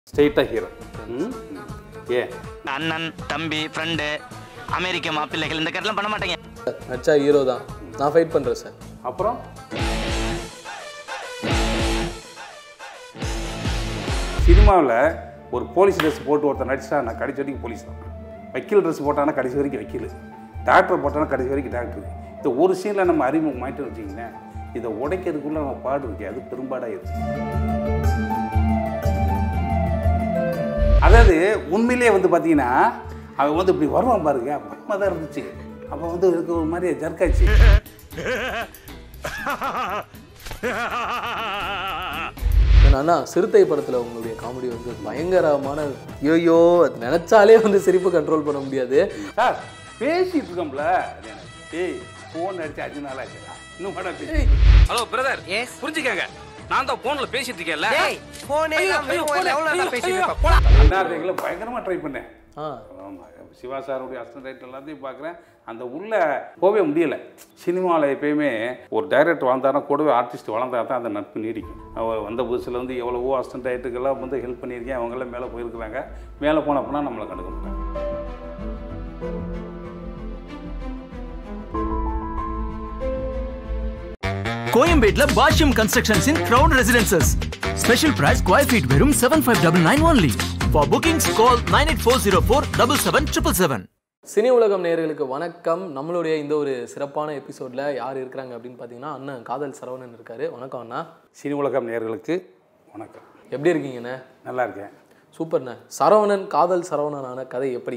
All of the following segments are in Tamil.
ஸ்ட்ரெயிட்டாக ஹீரோ ம் ஏ அண்ணன் தம்பி ஃப்ரெண்டு அமெரிக்க மாப்பிள்ளைகள் இந்த கட்டெல்லாம் பண்ண மாட்டேங்க நடிச்சா ஹீரோ தான் நான் ஃபைட் பண்ணுறேன் சார் அப்புறம் சினிமாவில் ஒரு போலீஸ் ட்ரெஸ் போட்டு ஒருத்தர் நடிச்சா நான் கடைசி வரைக்கும் போலீஸ் தான் வக்கீல் ட்ரெஸ் போட்டானா கடைசி வரைக்கும் வக்கீல் டாக்டர் போட்டானா கடைசி வரைக்கும் டாக்டர் இந்த ஒரு சீனில் நம்ம அறிமுகமாயிட்டு வச்சிங்களேன் இதை உடைக்கிறதுக்குள்ள நம்ம பாடு இருக்கே அது பெரும்பாடாக இருக்கு அதாவது உண்மையிலேயே வந்து பார்த்தீங்கன்னா அவன் வந்து இப்படி வருவான் பாருங்க பயமாக தான் இருந்துச்சு அப்போ வந்து எனக்கு ஒரு மாதிரி ஜர்க்காச்சு அண்ணா சிறுத்தை படத்தில் உங்களுடைய காமெடி வந்து பயங்கரமான ஐயோ அது நினச்சாலே வந்து சிரிப்பு கண்ட்ரோல் பண்ண முடியாது சார் பேசிட்டு இருக்கோம்ல அது எனக்கு. ஏய் ஃபோன் அடிச்சு அஞ்சு நாள் ஆச்சுடா இன்னும் கூட பேசி ஹலோ பிரதர் புரிஞ்சுக்கங்க நான் தான் போன்ல பேசிட்டு இருக்கேன்ல போனே ஐயோ, இல்லாம ஐயோ, phone ல ஐயோ, எவ்வளவு நேரம் ஐயோ, பேசிட்டு ஐயோ. இருப்ப? போடா. அண்ணாத்தைகளை பயங்கரமாக ட்ரை பண்ணேன் ஆ ஆமாம் சிவா சாருடைய அசிஸ்டன்ட் ரைட்டர் எல்லாத்தையும் பார்க்குறேன் அந்த உள்ள போகவே முடியல சினிமாவில் எப்பயுமே ஒரு டைரக்டர் வளர்ந்தாருன்னா கூடவே ஆர்டிஸ்ட் வளர்ந்தா தான் அந்த நட்பு நீடிக்கும் அவர் வந்த புதுசில் வந்து எவ்வளவோ அசிஸ்டன்ட் ரைட்டருக்கெல்லாம் வந்து ஹெல்ப் பண்ணியிருக்கேன் அவங்கெல்லாம் மேலே போயிருக்கிறாங்க மேலே போனப்போனா நம்மளை கண்டுக்க மாட்டாங்க கோயம்பேட்ல Bashyam constructions in crown residences special price square feet வெறும் seven five double nine only for bookings call nine eight four zero four double seven triple seven சினி உலகம் நேயர்களுக்கு வணக்கம் நம்மளுடைய இந்த ஒரு சிறப்பான எபிசோடில் யார் இருக்கிறாங்க அப்படின்னு பார்த்தீங்கன்னா அண்ணன் காதல் சரவணன் இருக்காரு வணக்கம் அண்ணா சினி உலகம் நேயர்களுக்கு வணக்கம் எப்படி இருக்கீங்கண்ணே நல்லா இருக்கேன் சூப்பர்ண்ணே சரவணன் காதல் சரவணனான கதை எப்படி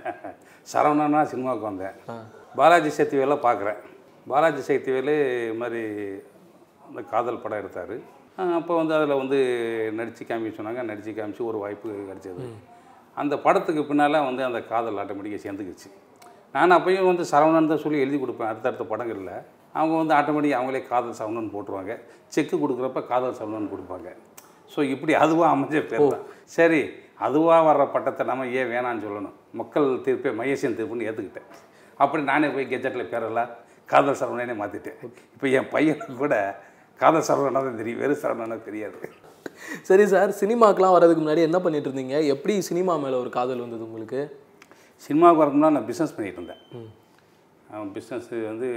சரவணனா சினிமாவுக்கு வந்தேன் பாலாஜி சக்திவேலை பார்க்குறேன் பாலாஜி சக்திவேலு இது மாதிரி அந்த காதல் படம் எடுத்தார் அப்போ வந்து அதில் வந்து நடித்து காமிக்க சொன்னாங்க நடித்து காமிச்சு ஒரு வாய்ப்பு கிடைச்சது அந்த படத்துக்கு பின்னால் வந்து அந்த காதல் ஆட்டோமேட்டிக்காக சேர்ந்துக்கிச்சு நான் அப்பயும் வந்து சரவணன் தான் சொல்லி எழுதி கொடுப்பேன் அடுத்தடுத்த படங்களில் அவங்க வந்து ஆட்டோமேட்டிக்காக அவங்களே காதல் சரவணன் போட்டுருவாங்க செக்கு கொடுக்குறப்ப காதல் சரவணன் கொடுப்பாங்க ஸோ இப்படி அதுவாக அமைஞ்ச பேர் தான் சரி அதுவாக வர்ற பட்டத்தை நம்ம ஏன் வேணான்னு சொல்லணும் மக்கள் தீர்ப்பே மையசியன் தீர்ப்புன்னு ஏற்றுக்கிட்டேன் அப்படி நானே போய் கெஜெட்டில் பேரெல்லாம் காதல் சரவணனே மாற்றிட்டேன் இப்போ என் பையனுக்கு கூட காதல் சரவணனா தான் தெரியும் வெறும் சரவணனா தெரியாது சரி சார் சினிமாக்கெலாம் வர்றதுக்கு முன்னாடி என்ன பண்ணிட்டு இருந்தீங்க எப்படி சினிமா மேலே ஒரு காதல் வந்தது உங்களுக்கு சினிமாவுக்கு வரணும்னா நான் பிஸ்னஸ் பண்ணிகிட்டு இருந்தேன் பிஸ்னஸ்ஸு வந்து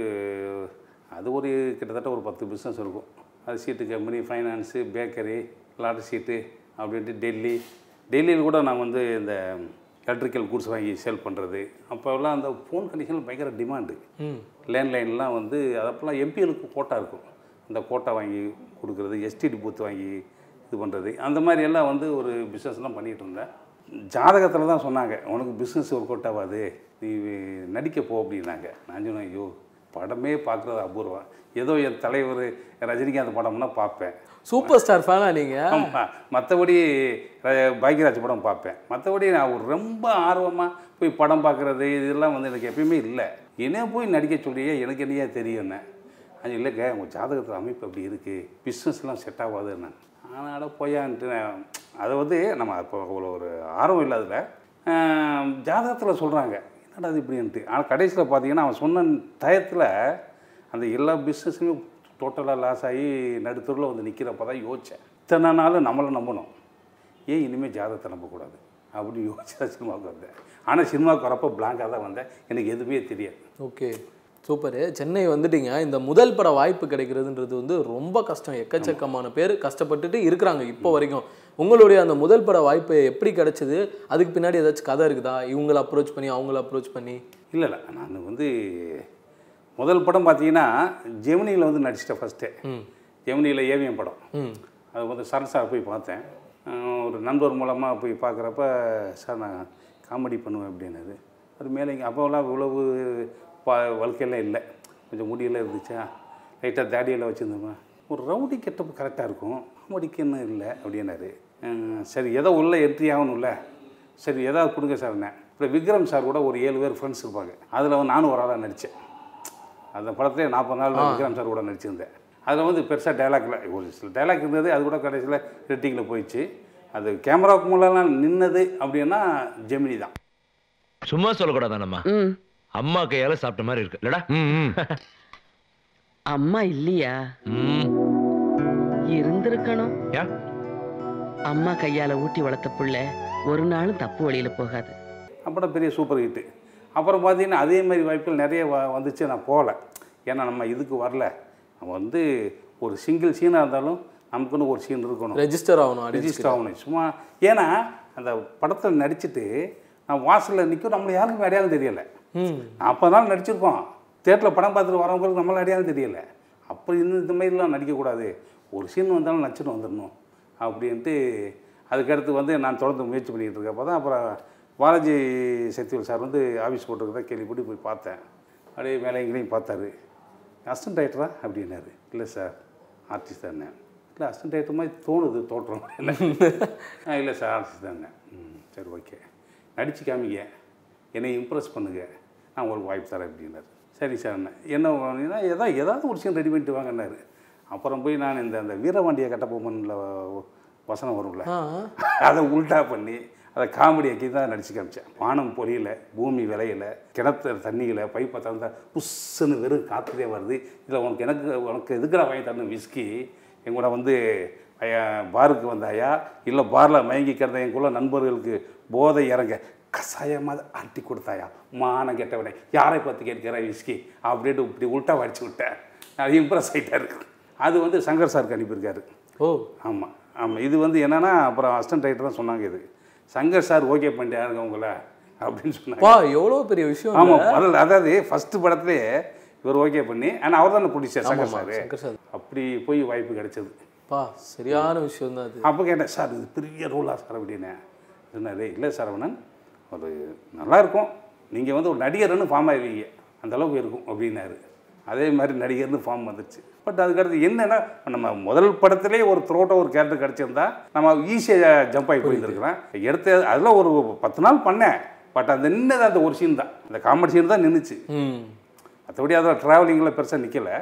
அது ஒரு கிட்டத்தட்ட ஒரு பத்து பிஸ்னஸ் இருக்கும் அது சீட்டு கம்பெனி ஃபைனான்ஸு பேக்கரி லாட்டரி சீட்டு அப்படின்ட்டு டெல்லி டெல்லியில் கூட நான் வந்து இந்த எலக்ட்ரிக்கல் கூட்ஸ் வாங்கி சேல் பண்ணுறது அப்போல்லாம் அந்த ஃபோன் கண்டிஷனில் பயங்கர டிமாண்டு லேண்ட்லைன்லாம் வந்து அதப்பெல்லாம் எம்பிஎலுக்கு கோட்டா இருக்கும் அந்த கோட்டா வாங்கி கொடுக்குறது எஸ்டிடி பூத் வாங்கி இது பண்ணுறது அந்த மாதிரி எல்லாம் வந்து ஒரு பிஸ்னஸ்லாம் பண்ணிகிட்டு இருந்தேன் ஜாதகத்தில் தான் சொன்னாங்க உனக்கு பிஸ்னஸ் ஒர்க் அவுட் ஆகாது நீ நடிக்க போ அப்படின்னாங்க நான் சொன்னேன் ஐயோ படமே பார்க்குறது அபூர்வம் ஏதோ என் தலைவர் ரஜினிகாந்த் படம்னா பார்ப்பேன் சூப்பர் ஸ்டார் ஃபேனா நீங்கள் ஆமாம் மற்றபடி பாக்யராஜ் படம் பார்ப்பேன் மற்றபடி நான் ஒரு ரொம்ப ஆர்வமாக போய் படம் பார்க்குறது இதெல்லாம் வந்து எனக்கு எப்பயுமே இல்லை என்ன போய் நடிக்க சொல்லியே எனக்கு என்னையா தெரியும்னே அது இல்லைங்க உங்கள் ஜாதகத்தில் அமைப்பு அப்படி இருக்குது பிஸ்னஸ்லாம் செட் ஆகாதுன்னு ஆனால் போயான்ட்டு நான் அதை வந்து நம்ம இப்போ அவ்வளோ ஒரு ஆர்வம் இல்லை அதில் ஜாதகத்தில் சொல்கிறாங்க என்னடா அது இப்படின்ட்டு ஆனால் கடைசியில் பார்த்தீங்கன்னா அவன் சொன்ன டயத்தில் அந்த எல்லா பிஸ்னஸுமே டோட்டலாக லாஸ் ஆகி நடுத்தூரில் வந்து நிற்கிறப்ப தான் யோசித்தேன் இத்தனை நாள் நம்மளை நம்பணும் ஏன் இனிமேல் ஜாதகத்தை நம்பக்கூடாது அப்படி யோசிச்சு தான் சினிமாவுக்கு வந்தேன் ஆனால் சினிமாவுக்கு வரப்போ பிளாங்காக தான் வந்தேன் எனக்கு எதுவுமே தெரியாது ஓகே சூப்பரு சென்னை வந்துட்டீங்க இந்த முதல் பட வாய்ப்பு கிடைக்கிறதுன்றது வந்து ரொம்ப கஷ்டம் எக்கச்சக்கமான பேர் கஷ்டப்பட்டுட்டு இருக்கிறாங்க இப்போ வரைக்கும் உங்களுடைய அந்த முதல் பட வாய்ப்பு எப்படி கிடைச்சது அதுக்கு பின்னாடி ஏதாச்சும் கதை இருக்குதா இவங்கள அப்ரோச் பண்ணி அவங்கள அப்ரோச் பண்ணி இல்லை இல்லை நான் வந்து முதல் படம் பார்த்தீங்கன்னா ஜெமினியில் வந்து நடிச்சிட்டேன் ஃபஸ்ட்டே ஜெமினியில் ஏவிஎம் படம் அது வந்து சரண் சார் போய் பார்த்தேன் அஹ் ஒரு நண்பர் மூலமாக போய் பார்க்குறப்ப சார் நான் காமெடி பண்ணுவேன் அப்படின்னது அது மேலே இங்கே அப்போல்லாம் இவ்வளவு பா வாழ்க்கையெல்லாம் இல்லை கொஞ்சம் முடியெல்லாம் இருந்துச்சா லைட்டாக தாடியெல்லாம் வச்சுருந்தோமா ஒரு ரவுடி கெட்டப்பு கரெக்டாக இருக்கும் காமெடிக்குன்னு இல்லை அப்படின்னாரு அஹ் சரி ஏதோ உள்ளே என்ட்ரி ஆகணும்ல சரி ஏதாவது கொடுங்க சார்ண்ணே இப்போ விக்ரம் சார் கூட ஒரு ஏழு பேர் ஃப்ரெண்ட்ஸ் இருப்பாங்க அதில் நானும் ஒரு ஆளாக நடித்தேன் அந்த படத்துலேயே நாற்பது நாள் விக்ரம் சார் கூட நடிச்சிருந்தேன் அதில் வந்து பெருசாக டைலாக்ல ஒரு சில டைலாக் இருந்தது அது கூட கடைசியில் ரெட்டிங்கில் போயிடுச்சு அது கேமராவுக்கு முன்னெல்லாம் நின்னது அப்படின்னா ஜெமினி தான் சும்மா சொல்லக்கூடாதானம்மா அம்மா கையால சாப்பிட்ட மாதிரி இருக்கு இல்லடா அம்மா இல்லையா இருந்திருக்கணும் ஏன் அம்மா கையால ஊட்டி வளர்த்த புள்ள ஒரு நாளும் தப்பு வழியில போகாது அப்புறம் பெரிய சூப்பர் ஹிட்டு அப்புறம் பார்த்தீங்கன்னா அதே மாதிரி வாய்ப்புகள் நிறைய வ வந்துச்சு நான் போகல ஏன்னா நம்ம இதுக்கு வரல நம்ம வந்து ஒரு சிங்கிள் சீனாக இருந்தாலும் நமக்குன்னு ஒரு சீன் இருக்கணும் ரெஜிஸ்டர் ஆகணும் artist ரிஜிஸ்டர் ஆகணும் சும்மா ஏன்னா அந்த படத்தில் நடிச்சுட்டு நான் வாசலில் நிற்கும் நம்மளை யாருக்கும் அடையாளம் தெரியலை ம் நாற்பது நாள் நடிச்சிருக்கோம் தேட்டரில் படம் பார்த்துட்டு வரவங்களுக்கு நம்மள அடையாளம் தெரியல அப்படி இந்த இந்த மாதிரிலாம் நடிக்கக்கூடாது ஒரு சீன் வந்தாலும் நடிச்சுட்டு வந்துடணும் அப்படின்ட்டு அதுக்கடுத்து வந்து நான் தொடர்ந்து முயற்சி பண்ணிக்கிட்டு இருக்கப்போ தான் அப்புறம் பாலாஜி சக்திவேல் சார் வந்து ஆஃபீஸ் போட்டிருக்கதா கேள்விப்பட்டு போய் பார்த்தேன் அப்படியே மேலே எங்கேயும் பார்த்தாரு அசிஸ்டன்ட் டைரக்டரா அப்படின்னாரு இல்லை சார் ஆர்டிஸ்ட் தானே இல்லை அசிஸ்டன்ட் டைரக்டர் மாதிரி தோணுது தோற்றம் இல்லை "ஆ, இல்லை சார் ஆர்டிஸ்ட் தானே ம் சரி ஓகே நடிச்சு காமிங்க என்னை இம்ப்ரெஸ் பண்ணுங்க நான் உங்களுக்கு வாய்ப்பு தரேன் அப்படின்னாரு சரி சார் என்ன பண்ணினா ஏதாவது ஏதாவது ஒரு சீன் ரெடி பண்ணிட்டு வாங்கன்னாரு அப்புறம் போய் நான் இந்த அந்த வீரபாண்டிய கட்டபொம்மனில் வசனம் வரும்ல ஆ அதை உல்டா பண்ணி அதை காமெடி ஆக்கி தான் நடிச்சு காமிச்சேன் வானம் பொழியல பூமி விளையல கிணத்து தண்ணியில் பைப்பை திறந்தா புஷ்ஷுன்னு வெறும் காற்றுதே வருது இதில் உனக்கு எனக்கு உனக்கு எதுக்குடா வாங்கி தரணும் விஸ்கி என் கூட வந்து ஐயா பாருக்கு வந்தாயா இல்லை பாரில் மயங்கி கிடந்த என் கூட நண்பர்களுக்கு போதை இறங்க கசாயமாக ஆட்டி கொடுத்தாயா மானம் கெட்டவனே யாரை பார்த்து கேட்கிற விஸ்கி அப்படின்ட்டு இப்படி உல்ட்டா வடிச்சு விட்டேன் அது இம்ப்ரெஸ் ஆகிட்டாரு அது வந்து சங்கர் சாருக்கு அனுப்பியிருக்காரு ஓ ஆமாம் ஆமாம் இது வந்து என்னன்னா அப்புறம் அசிஸ்டன்ட் ரைட்டர் தான் சொன்னாங்க இது சங்கர் சார் ஓகே பண்ணிட்டாருங்க உங்களை அப்படின்னு சொன்னாங்க பா எவ்வளோ பெரிய விஷயம் இல்ல? ஆமாம் அதில் அதாவது ஃபஸ்ட்டு படத்துலேயே இவர் ஓகே பண்ணி ஆனால் அவர் தானே பிடிச்சார் சங்கர் சார் சங்கர் சார் அப்படி போய் வாய்ப்பு கிடைச்சது பா சரியான விஷயம் தான் அது அப்போ கேட்டேன் சார் இது பெரிய ரோலா சார் அப்படின்னு சொன்னார் இல்லை சரவணன் ஒரு நல்லா இருக்கும் நீங்கள் வந்து ஒரு நடிகர்னு ஃபார்ம் ஆகிடுவீங்க அந்த அளவுக்கு இருக்கும் அப்படின்னாரு அதே மாதிரி நடிகர்னு ஃபார்ம் வந்துச்சு பட் அதுக்கடுத்து என்னென்னா நம்ம முதல் படத்திலே ஒரு த்ரோட்டோ ஒரு கேரக்டர் கிடச்சிருந்தா நம்ம ஈஸியாக ஜம்ப் ஆகி போயிருந்துருக்கலாம் எடுத்து அதில் ஒரு பத்து நாள் பண்ணேன் பட் அந்த நின்னது அந்த ஒரு சீன் தான் அந்த காமெடி சீன் தான் நின்றுச்சு ம் மற்றபடி அதில் ட்ராவலிங்கில் பெருசாக நிற்கலை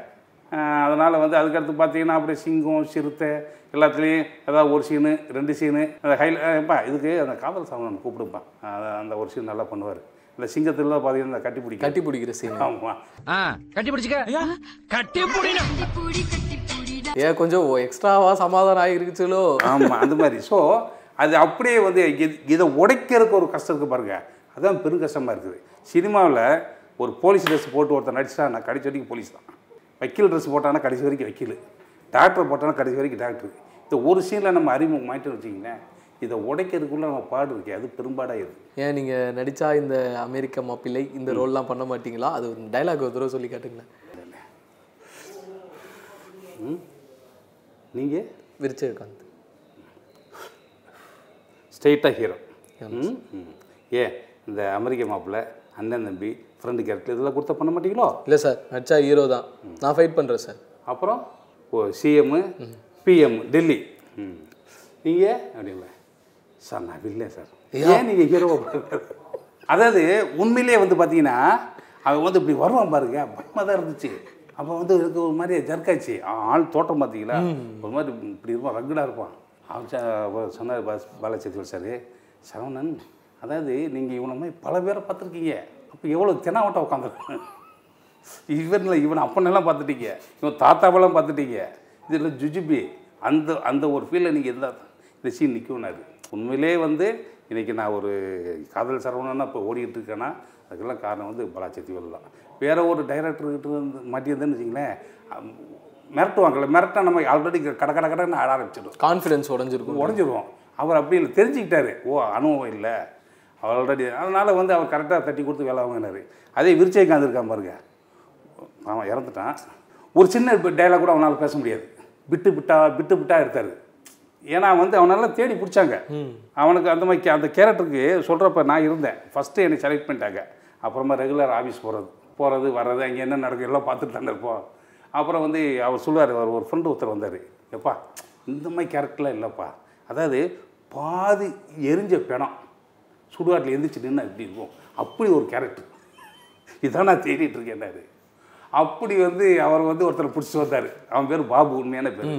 அதனால் வந்து அதுக்கடுத்து பார்த்தீங்கன்னா அப்படியே சிங்கம் சிறுத்தை எல்லாத்துலேயும் ஏதாவது ஒரு சீனு ரெண்டு சீனு அந்த ஹைலைப்பா இதுக்கு அந்த காதல் சாமன் கூப்பிடுப்பா அத- அந்த ஒரு சீன் நல்லா பண்ணுவார் இந்த சிங்கத்தில் பார்த்தீங்கன்னா இந்த கட்டி பிடிக்கும் கட்டி பிடிக்கிற சீன் ஆமாம் கட்டி பிடிச்சுக்க கட்டி பிடினா ஏன் கொஞ்சம் எக்ஸ்ட்ராவா சமாதானம் ஆகிருச்சுலோ ஆமாம் அந்த மாதிரி ஸோ அது அப்படியே வந்து இது- இதை உடைக்கிறதுக்கு ஒரு கஷ்டம் இருக்குது பாருங்க அதுதான் பெரும் கஷ்டமாக இருக்குது சினிமாவில் ஒரு போலீஸ் ட்ரெஸ் போட்டு ஒருத்தர் நடிச்சா நான் கடைசி வரைக்கும் போலீஸ் தான் வக்கீல் ட்ரெஸ் போட்டானா கடைசி வரைக்கும் வக்கீல் டாக்டர் போட்டானா கடைசி வரைக்கும் டாக்டர் இந்த ஒரு சீனில் நம்ம அறிமுகமாயிட்டு வச்சிங்களேன் இதை உடைக்கிறதுக்குள்ள நம்ம பாடு இருக்கே அது பெரும்பாடாக இருக்குது ஏன் நீங்க நடிச்சா இந்த அமெரிக்க மாப்பிள்ளை இந்த ரோல்லாம் பண்ண மாட்டீங்களா அது ஒரு டைலாக் ஒரு தடவை சொல்லி காட்டுங்களேன் நீங்கள் விரிச்சகாந்த் ஸ்ட்ரெயிட்டாக ஹீரோ ம் ம். ஏன் இந்த அமெரிக்க மாப்பிள்ளை அண்ணன் தம்பி ஃப்ரெண்டு கேரக்டர் இதெல்லாம் கொடுத்தா பண்ண மாட்டீங்களோ இல்லை சார் நடிச்சா ஹீரோ தான் நான் ஃபைட் பண்ணுறேன் சார் அப்புறம் ஓ சிஎம்மு பிஎம் டெல்லி ம் நீங்கள் அப்படிங்களா சார் நான் இல்லை சார் ஏன் நீங்கள் ஹீரோ அதாவது உண்மையிலேயே வந்து பார்த்தீங்கன்னா அவன் வந்து இப்படி வருவான் பாருங்க பயமாக தான் இருந்துச்சு அப்போ வந்து எனக்கு ஒரு மாதிரி ஜர்க்காச்சு ஆள் தோட்டம் பார்த்தீங்களா ஒரு மாதிரி இப்படி இருப்பான் ரகுடாக இருப்பான் அவன் ச- அவர் சொன்னார் பாஸ் பாலச்சந்திரன் சார் சரவணன் அதாவது நீங்கள் இவனை மாதிரி பல பேரை பார்த்துருக்கீங்க அப்போ எவ்வளோ தெனாவட்டம் உட்காந்துருக்கான் இவனில் இவன் அப்பனெல்லாம் பார்த்துட்டீங்க இவன் தாத்தாவெல்லாம் பார்த்துட்டீங்க இதில் ஜுஜுபி அந்த அந்த ஒரு ஃபீலில் நீங்கள் இருந்தால் இந்த சீன் நிற்கும்னாரு உண்மையிலே வந்து இன்றைக்கி நான் ஒரு காதல் சரவணனா இப்போ ஓடிக்கிட்டு இருக்கேன்னா அதுக்கெல்லாம் காரணம் வந்து பலாச்சத்திவல் தான் வேற ஒரு டைரக்டர்கிட்ட வந்து மாட்டியிருந்தேன்னு வச்சிங்களேன் அம், மிரட்டுவாங்கல்ல மிரட்டா நம்ம ஆல்ரெடி கட கட கடன்னு ஆட ஆரம்பிச்சிடும் கான்ஃபிடன்ஸ் உடஞ்சிருக்கும் உடஞ்சிருவோம் அவர் அப்படி இல்லை தெரிஞ்சுக்கிட்டாரு ஓ அனுபவம் இல்லை ஆல்ரெடி அதனால் வந்து அவர் கரெக்டாக தட்டி கொடுத்து வேலை வாங்கினாரு அதே விருச்சைக்காந்து இருக்கான் பாருங்க அவன் இறந்துட்டான் ஒரு சின்ன டைலாக் கூட அவனால் பேச முடியாது விட்டு விட்டா விட்டு விட்டா எடுத்தார் ஏன்னா வந்து அவனால தேடி பிடிச்சாங்க அவனுக்கு அந்த மாதிரி கே- அந்த கேரக்டருக்கு சொல்கிறப்ப நான் இருந்தேன் ஃபஸ்ட்டு என்னை செலக்ட் பண்ணிட்டாங்க அப்புறமா ரெகுலர் ஆஃபீஸ் போகிறது போகிறது வர்றது அங்கே என்ன நடக்கும் எல்லாம் பார்த்துட்டு தானே இருப்போம் அப்புறம் வந்து அவர் சொல்லுவார் அவர் ஒரு ஃப்ரெண்டு ஒருத்தர் வந்தார் எப்பா இந்த மாதிரி கேரக்டர்லாம் இல்லைப்பா அதாவது பாதி எரிஞ்ச பிணம் சுடுகாட்டில் எந்திரிச்சு நின்று எப்படி இருக்கும் அப்படி ஒரு கேரக்டர் இதான் நான் தேடிட்டு இருக்கேன்னாரு அப்படி வந்து அவர் வந்து ஒருத்தர் பிடிச்சி வந்தார் அவன் பேர் பாபு உண்மையான பேர்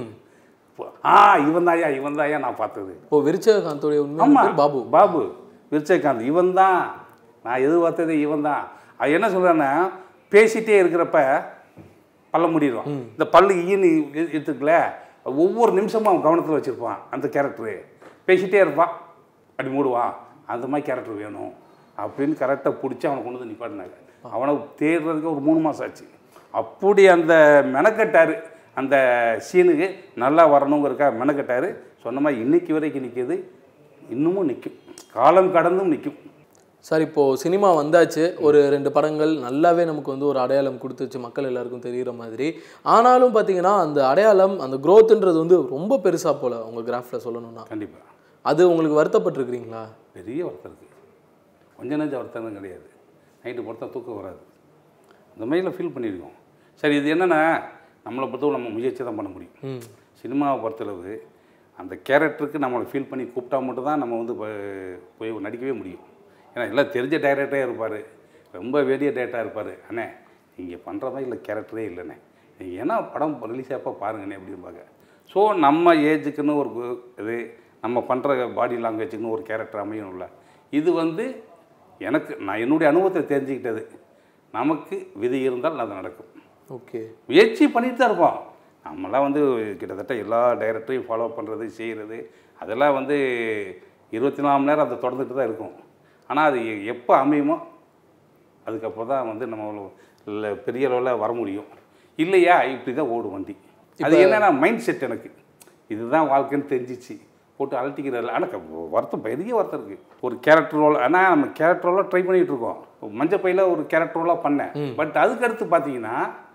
ஆ இவன் தாயா இவன் தாயா நான் பார்த்தது ஓ விரிச்சகாந்தோடைய உண்மையான ஆமா பேர் பாபு பாபு விருச்சகாந்த் இவன் தான் நான் எதிர்பார்த்ததே இவன் தான் அது என்ன சொல்கிறேன்னா பேசிட்டே இருக்கிறப்ப பல்ல முடிடுவான் இந்த பல்லு ஈன்னு எடுத்துக்கல ஒவ்வொரு நிமிஷமும் அவன் கவனத்தில் வச்சுருப்பான் அந்த கேரக்டரு பேசிகிட்டே இருப்பான் அப்படி மூடுவான் அந்த மாதிரி கேரக்டர் வேணும் அப்படின்னு கரெக்டாக பிடிச்சி அவனை கொண்டு வந்து நிப்பாட்டினாங்க அவனை தேடுறதுக்கு ஒரு மூணு மாதம் ஆச்சு அப்படி அந்த மெனக்கட்டார் அந்த சீனுக்கு நல்லா வரணுங்கிறக்காக மெனக்கட்டார் சொன்ன மாதிரி இன்னைக்கு வரைக்கும் நிற்கிது இன்னமும் நிற்கும் காலம் கடந்தும் நிற்கும் சார் இப்போ சினிமா வந்தாச்சு ஒரு ரெண்டு படங்கள் நல்லாவே நமக்கு வந்து ஒரு அடையாளம் கொடுத்துச்சு மக்கள் எல்லாருக்கும் தெரிகிற மாதிரி ஆனாலும் பார்த்தீங்கன்னா அந்த அடையாளம் அந்த growthன்றது வந்து ரொம்ப பெருசா போல உங்க கிராஃபில் சொல்லணும்னா கண்டிப்பாக அது உங்களுக்கு வருத்தப்பட்டிருக்கிறீங்களா பெரிய வருத்தம் இருக்குது கொஞ்ச நெஞ்ச வருத்தம் கிடையாது நைட்டு பொறுத்தா தூக்கம் வராது இந்த மாதிரிலாம் ஃபீல் பண்ணியிருக்கோம் சரி இது என்னென்னா நம்மளை பொறுத்தவரை நம்ம முயற்சி தான் பண்ண முடியும் ம் சினிமாவை பொறுத்தளவு அந்த கேரக்டருக்கு நம்மளை ஃபீல் பண்ணி கூப்பிட்டா மட்டும் தான் நம்ம வந்து ப- போய் நடிக்கவே முடியும் ஏன்னா எல்லாம் தெரிஞ்ச டைரக்டரே இருப்பார் ரொம்ப வேடிய டேரக்டாக இருப்பார் அண்ணே நீங்கள் பண்ணுற மாதிரி இல்லை கேரக்டரே இல்லைண்ணே நீங்கள் ஏன்னா படம் ரிலீஸ் ஆப்போ பாருங்கண்ணே அப்படிம்பாங்க ஸோ நம்ம ஏஜுக்குன்னு ஒரு கு- இது நம்ம பண்ணுற பாடி லாங்குவேஜுக்குன்னு ஒரு கேரக்டர் அமையணும்ல இது வந்து எனக்கு நான் என்னுடைய அனுபவத்தை தெரிஞ்சுக்கிட்டது நமக்கு விதி இருந்தால் அது நடக்கும் ஓகே முயற்சி பண்ணிட்டு தான் இருப்போம் நம்மளாம் வந்து கிட்டத்தட்ட எல்லா டைரக்டரையும் ஃபாலோ பண்ணுறது செய்கிறது அதெல்லாம் வந்து இருபத்தி நாலு மணி நேரம் அதை தொடர்ந்துட்டு தான் இருக்கும் ஆனால் அது எ- எப்போ அமையுமோ அதுக்கப்புறம் தான் வந்து நம்ம ல- பெரிய அளவில் வர முடியும் இல்லையா இப்படி தான் ஓடும் வண்டி அது என்னன்னா மைண்ட் செட் எனக்கு இதுதான் வாழ்க்கைன்னு தெரிஞ்சிச்சு போட்டு அலட்டிக்கிறதில்ல ஆனால் க- வருத்தம் பெரிய வருத்தம் இருக்குது ஒரு கேரக்டர் ரோல் ஆனால் நம்ம கேரக்டர் ரோலாக ட்ரை பண்ணிகிட்டு இருக்கோம் மஞ்சள் பையில் ஒரு கேரக்டர் ரோலாக பண்ணேன் பட் அதுக்கு அடுத்து பார்த்தீங்கன்னா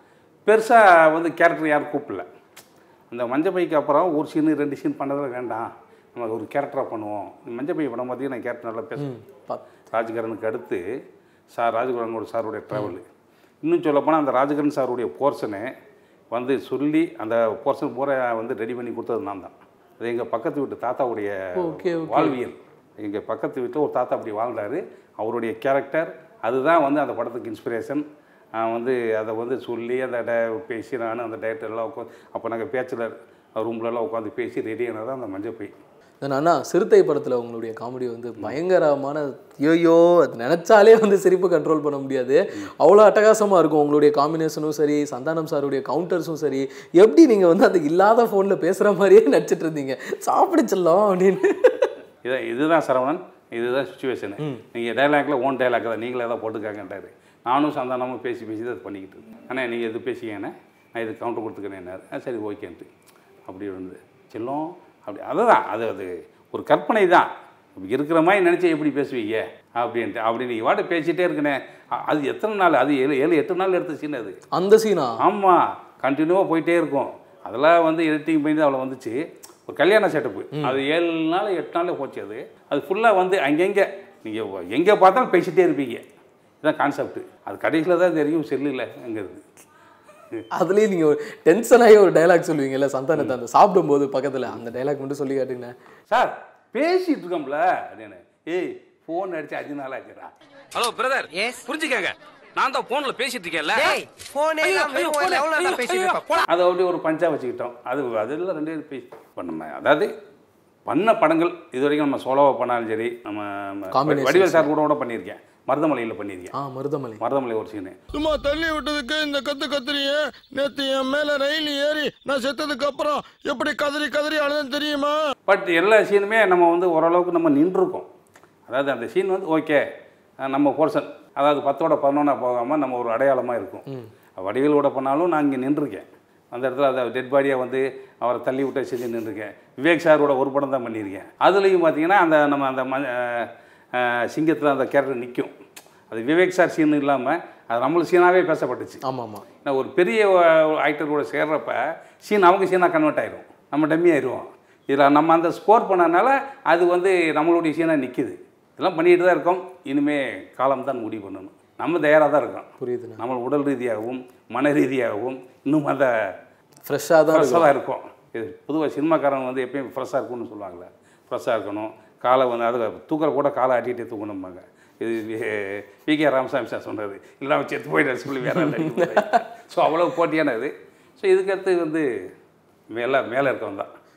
பெருசாக வந்து கேரக்டர் யாரும் கூப்பிடல அந்த மஞ்சள் பைக்கு அப்புறம் ஒரு சீனு ரெண்டு சீன் பண்ணதில் வேண்டாம் நம்ம ஒரு கேரக்டராக பண்ணுவோம் மஞ்சள் பை படம் பார்த்தீங்கன்னா கேரக்டர் நல்லா பேசுவேன் பாத்- ராஜ்கரனுக்கு அடுத்து சார் ராஜகரனோட சாருடைய ட்ராவல் இன்னும் சொல்லப்போனால் அந்த ராஜகரன் சாருடைய போர்ஷனை வந்து சொல்லி அந்த போர்ஷன் பூரா வந்து ரெடி பண்ணி கொடுத்தது நான் தான் அது எங்கள் பக்கத்து வீட்டு தாத்தாவுடைய Okay, okay. வாழ்வியல் எங்கள் பக்கத்து வீட்டில் ஒரு தாத்தா அப்படி வாழ்ந்தார் அவருடைய கேரக்டர் அதுதான் வந்து அந்த படத்துக்கு இன்ஸ்பிரேஷன் வந்து அதை வந்து சொல்லி அந்த ட- பேசி நான் அந்த டேரக்டர் எல்லாம் உட்காந்து அப்போ நாங்கள் பேச்சுலர் ரூம்லலாம் உட்காந்து பேசி ரெடி ஆனது அந்த மஞ்சள் பை தென் அண்ணா சிறுத்தை படத்தில் உங்களுடைய காமெடி வந்து பயங்கரமான ஐயோ அது நினச்சாலே வந்து சிரிப்பு கண்ட்ரோல் பண்ண முடியாது அவ்வளோ அட்டகாசமாக இருக்கும் உங்களுடைய காம்பினேஷனும் சரி சந்தானம் சாருடைய கவுண்டர்ஸும் சரி எப்படி நீங்கள் வந்து அந்த இல்லாத ஃபோனில் பேசுகிற மாதிரியே நடிச்சிட்டு இருந்தீங்க சாப்பிடுச்சிடலாம் அப்படின்னு இதை இதுதான் சரவணன் இதுதான் சுச்சுவேஷனு நீங்கள் டைலாக்ல ஓன் டைலாக் தான் நீங்களே தான் போட்டுக்காங்கன்றாரு நானும் சந்தானமும் பேசி பேசி தான் அது பண்ணிக்கிட்டு இருக்கேன் அண்ணா நீங்கள் இது பேசிக்கண்ணே நான் இது கவுண்டர் கொடுத்துக்கிறேன்னாரு ஆ சரி ஓகேன்ட்டு அப்படி வந்து செல்லம் அப்படி அதுதான் அது அது ஒரு கற்பனை தான் இப்ப இருக்கிற மாதிரி நினச்சி எப்படி பேசுவீங்க அப்படின்ட்டு அப்படி நீங்கள் வாட்டு பேசிகிட்டே இருக்கனே அ- அது எத்தனை நாள் அது ஏழு ஏழு எட்டு நாள் எடுத்த சீன் அது அந்த சீனா ஆமாம் கண்டினியூவாக போயிட்டே இருக்கும் அதெல்லாம் வந்து எடிட்டிங் பண்ணி தான் அவ்வளோ வந்துச்சு ஒரு கல்யாண செட்டப்பு அது ஏழு நாள் எட்டு நாள் போச்சு அது அது ஃபுல்லாக வந்து அங்கங்கே நீங்கள் எங்கே பார்த்தாலும் பேசிகிட்டே இருப்பீங்க இதுதான் கான்செப்ட் அது கடைசியில் தான் தெரியும் செல்லில் அங்கிறது அதுலேயும் நீங்கள் டென்ஷன் ஆகி ஒரு டைலாக் சொல்லுவீங்கல்ல சந்தானத்தை அந்த சாப்பிடும்போது பக்கத்தில் அந்த டைலாக் மட்டும் சொல்லி காட்டுங்க சார் பேசிகிட்டு இருக்கோம்ல அப்படின்னு ஏய் ஃபோன் அடித்து அஞ்சு நாள் ஆச்சுடா ஹலோ பிரதர் புரிஞ்சுக்கங்க நான் தான் போன்ல பேசிட்டு இருக்கேன்ல போனே ஐயோ, ஐயோ, phone, எவ்வளவு ஐயோ, நேரம் பேசிட்டு ஐயோ. இருப்ப அதை அப்படியே ஒரு பஞ்சா வச்சுக்கிட்டோம் அது அதெல்லாம் ரெண்டு பேரும் பேசி இப்போ நம்ம அதாவது பண்ண படங்கள் இது வரைக்கும் நம்ம சோலோவாக பண்ணாலும் சரி நம்ம நம்ம Combinations. வடிவேல் சார் கூட கூட பண்ணியிருக்கேன் மருதமலையில் பண்ணியிருக்கேன் ஆ மருதமலை மருதமலை ஒரு சீனு சும்மா தள்ளி விட்டதுக்கு இந்த கத்து கத்துறிய நேத்து என் மேல ரயில் ஏறி நான் செத்ததுக்கு அப்புறம் எப்படி கதறி கதறி அழுதுன்னு தெரியுமா பட் எல்லா சீனுமே நம்ம வந்து ஓரளவுக்கு நம்ம நின்றுருக்கோம் அதாவது அந்த சீன் வந்து ஓகே நம்ம போர்ஷன் அதாவது பத்தோட பதினொன்றா போகாமல் நம்ம ஒரு அடையாளமாக இருக்கும் வடிவேலோட பண்ணாலும் நான் இங்கே நின்றுருக்கேன் அந்த இடத்துல அதை டெட் பாடியாக வந்து அவரை தள்ளி விட்ட செஞ்சு நின்றுருக்கேன் விவேக் சாரோட ஒரு படம் தான் பண்ணியிருக்கேன் அதுலேயும் பார்த்தீங்கன்னா அந்த நம்ம அந்த ம சிங்கத்தில் அந்த கேரக்டர் நிற்கும் அது விவேக் சார் சீன் இல்லாமல் அது நம்மளுக்கு சீனாகவே பேசப்பட்டுச்சு ஆமாம் ஆமாம் நான் ஒரு பெரிய ஆக்டர் கூட சேர்றப்ப சீன் அவங்க சீனாக கன்வெர்ட் ஆயிரும் நம்ம டம்மி ஆயிடுவோம் இதில் நம்ம அந்த ஸ்கோர் பண்ணனால அது வந்து நம்மளுடைய சீனாக நிற்கிது இதெல்லாம் பண்ணிட்டு தான் இருக்கோம் இனிமே காலம் தான் முடிவு பண்ணணும் நம்ம தயாராக தான் இருக்கோம் புரியுதுண்ணா நம்ம உடல் ரீதியாகவும் மன ரீதியாகவும் இன்னும் அந்த ஃப்ரெஷ்ஷாக தான் இருக்கும் ஃப்ரெஷ்ஷாக இருக்கும் இது பொதுவாக சினிமாக்காரங்க வந்து எப்பயும் ஃப்ரெஷ்ஷாக இருக்கும்னு சொல்லுவாங்கள்ல ஃப்ரெஷ்ஷாக இருக்கணும் காலை வந்து அது தூக்கிற கூட காலை ஆட்டிகிட்டே தூக்கணும்பாங்க இது வி கே ராமசாமி சார் சொன்னது இல்லை அவன் செத்து போயிட்டு சொல்லி வேற ஸோ அவ்வளோ போட்டியானது ஸோ இதுக்கடுத்து வந்து மேலே மேலே இருக்கவன் தான்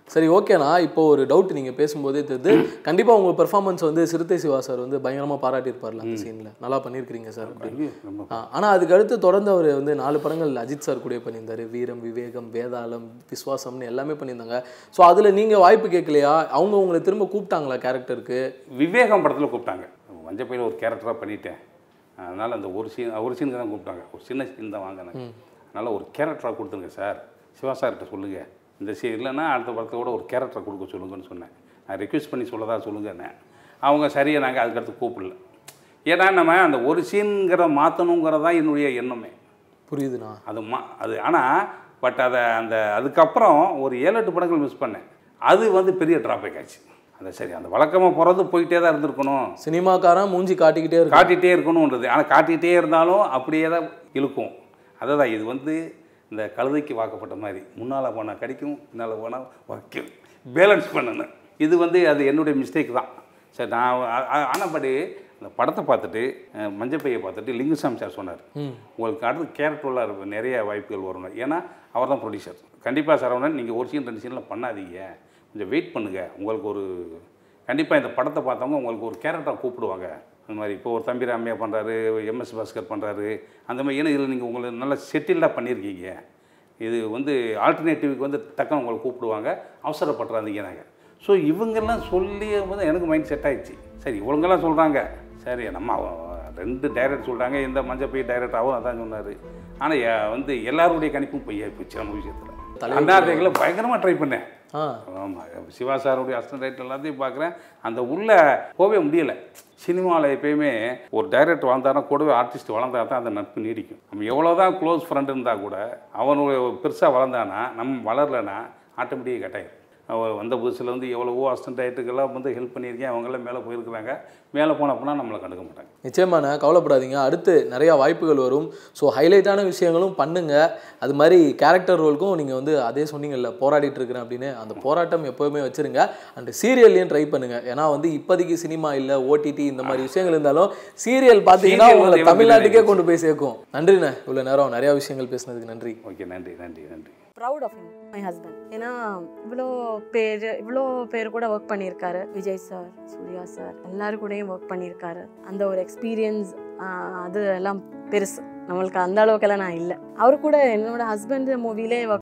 சரி ஓகேண்ணா இப்போ ஒரு டவுட் நீங்கள் பேசும்போதே தெரியுது கண்டிப்பாக உங்கள் பெர்ஃபார்மன்ஸ் வந்து சிறுத்தை சிவா சார் வந்து பயங்கரமாக பாராட்டியிருப்பார்ல அந்த சீனில் நல்லா பண்ணியிருக்கிறீங்க சார் அப்படின்னு ரொம்ப ஆனால் அதுக்கு அடுத்து தொடர்ந்து அவர் வந்து நாலு படங்கள் அஜித் சார் கூட பண்ணியிருந்தாரு வீரம் விவேகம் வேதாளம் விஸ்வாசம்னு எல்லாமே பண்ணியிருந்தாங்க ஸோ அதில் நீங்கள் வாய்ப்பு கேட்கலையா அவங்க உங்களை திரும்ப கூப்பிட்டாங்களா கேரக்டருக்கு விவேகம் படத்தில் கூப்பிட்டாங்க மஞ்சப்பையில் ஒரு கேரக்டராக பண்ணிட்டேன் அதனால் அந்த ஒரு சீன் ஒரு சீனுக்கு தான் கூப்பிட்டாங்க ஒரு சின்ன சீன் தான் வாங்கினேன் அதனால் ஒரு கேரக்டராக கொடுத்துருங்க சார் சிவா சார்கிட்ட சொல்லுங்கள் இந்த சீன் இல்லைன்னா அடுத்த படத்தை கூட ஒரு கேரக்டரை கொடுக்க சொல்லுங்கன்னு சொன்னேன் நான் ரெக்வெஸ்ட் பண்ணி சொல்லதா சொல்லுங்கன்னேன் அவங்க சரியாக நாங்கள் அதுக்கடுத்து கூப்பிடல ஏன்னா நம்ம அந்த ஒரு சீனுங்கிற மாற்றணுங்கிறது தான் என்னுடைய எண்ணமே புரியுதுண்ணா அது மா அது ஆனால் பட் அதை அந்த அதுக்கப்புறம் ஒரு ஏழு எட்டு படங்கள் மிஸ் பண்ணேன் அது வந்து பெரிய டிராபேக் ஆச்சு அந்த சரி அந்த வழக்கமாக போகிறது போயிட்டே தான் இருந்திருக்கணும் சினிமாக்காரன் மூஞ்சி காட்டிக்கிட்டே இருக்கு காட்டிகிட்டே இருக்கணுன்றது ஆனால் காட்டிகிட்டே இருந்தாலும் அப்படியே தான் இழுக்கும் அதை தான் இது வந்து இந்த கழுதைக்கு வாக்கப்பட்ட மாதிரி முன்னால் போனால் கடிக்கும் பின்னால் போனால் வைக்கும் பேலன்ஸ் பண்ணணும் இது வந்து அது என்னுடைய மிஸ்டேக் தான் சரி நான் ஆனப்படி அந்த படத்தை பார்த்துட்டு அஹ், மஞ்சப்பையை பார்த்துட்டு லிங்குசாமி சார் சொன்னார் உங்களுக்கு அடுத்து கேரக்டரில் இருக்க நிறைய வாய்ப்புகள் வரும் ஏன்னா அவர் தான் ப்ரொடியூசர் கண்டிப்பாக சரவணன் நீங்கள் ஒரு சீன் ரெண்டு சீனில் பண்ணாதீங்க கொஞ்சம் வெயிட் பண்ணுங்கள் உங்களுக்கு ஒரு கண்டிப்பாக இந்த படத்தை பார்த்தவங்க உங்களுக்கு ஒரு கேரக்டரை கூப்பிடுவாங்க அந்த மாதிரி இப்போ ஒரு தம்பி ராமையா பண்ணுறாரு எம்எஸ் பாஸ்கர் பண்ணுறாரு அந்த மாதிரி ஏன்னா இதில் நீங்கள் உங்களை நல்லா செட்டில்டாக பண்ணியிருக்கீங்க இது வந்து ஆல்டர்னேட்டிவ்க்கு வந்து டக்குன்னு உங்களை கூப்பிடுவாங்க அவசரப்படுறாதீங்க நாங்கள் ஸோ இவங்கெல்லாம் சொல்லி போது எனக்கு மைண்ட் செட் ஆயிடுச்சு சரி இவங்கெல்லாம் சொல்கிறாங்க சரி நம்ம அவ- ரெண்டு டைரக்ட் சொல்கிறாங்க இந்த மஞ்சள் போய் டைரக்ட் ஆகும் அதான் சொன்னார் ஆனால் வந்து எல்லாருடைய கணிப்பும் பொய்யா போச்சு நம்ம விஷயத்தில் அண்ணாத்தைகளை பயங்கரமாக ட்ரை பண்ணேன் ஆ ஆமாம் சிவா சாருடைய அஸ்டன் ரைட் எல்லாத்தையும் பார்க்குறேன் அந்த உள்ள போகவே முடியலை சினிமாவில் எப்பயுமே ஒரு டைரக்டர் வளர்ந்தாருன்னா கூடவே ஆர்டிஸ்ட் வளர்ந்தா தான் அந்த நட்பு நீடிக்கும் நம்ம எவ்வளோ தான் க்ளோஸ் ஃப்ரெண்ட் இருந்தால் கூட அவனுடைய பெருசாக வளர்ந்தானா நம்ம வளரலைன்னா ஆட்டோமேட்டிக்காக கட்டாயிரும் அவன் வந்த புதுசில் வந்து எவ்வளவோ அஸ்டன்ட் ரைட்டுக்கெல்லாம் வந்து ஹெல்ப் பண்ணியிருக்கேன் அவங்கெல்லாம் மேலே போயிருக்கிறாங்க மேலே போனப்போனா நம்மளை கண்டுக்க மாட்டாங்க நிச்சயமான கவலைப்படாதீங்க அடுத்து நிறையா வாய்ப்புகள் வரும் ஸோ ஹைலைட்டான விஷயங்களும் பண்ணுங்க அது மாதிரி கேரக்டர் ரோலுக்கும் நீங்கள் வந்து அதே சொன்னீங்கல்ல போராடிட்டு இருக்கிறேன் அப்படின்னு அந்த போராட்டம் எப்போவுமே வச்சிருங்க அண்ட் சீரியல்லையும் ட்ரை பண்ணுங்க ஏன்னா வந்து இப்போதைக்கு சினிமா இல்லை ஓடிடி இந்த மாதிரி விஷயங்கள் இருந்தாலும் சீரியல் பார்த்தீங்கன்னா Serial உங்களை வந்து தமிழ்நாட்டுக்கே evergreen கொண்டு போய் சேர்க்கும் நன்றிண்ணே இவ்வளோ நேரம் நிறையா விஷயங்கள் பேசுனதுக்கு நன்றி ஓகே நன்றி நன்றி நன்றி proud of him my husband ஏன்னா இவ்வளோ பேர் இவ்வளோ பேர் கூட ஒர்க் பண்ணியிருக்காரு விஜய் சார் சூர்யா சார் எல்லாரு கூடயும் ஒர்க் பண்ணியிருக்காரு அந்த ஒரு எக்ஸ்பீரியன்ஸ் அது எல்லாம் பெருசு நம்மளுக்கு அந்த அளவுக்கெல்லாம் நான் இல்லை அவர் கூட என்னோட ஹஸ்பண்ட் மூவிலே ஒர்க்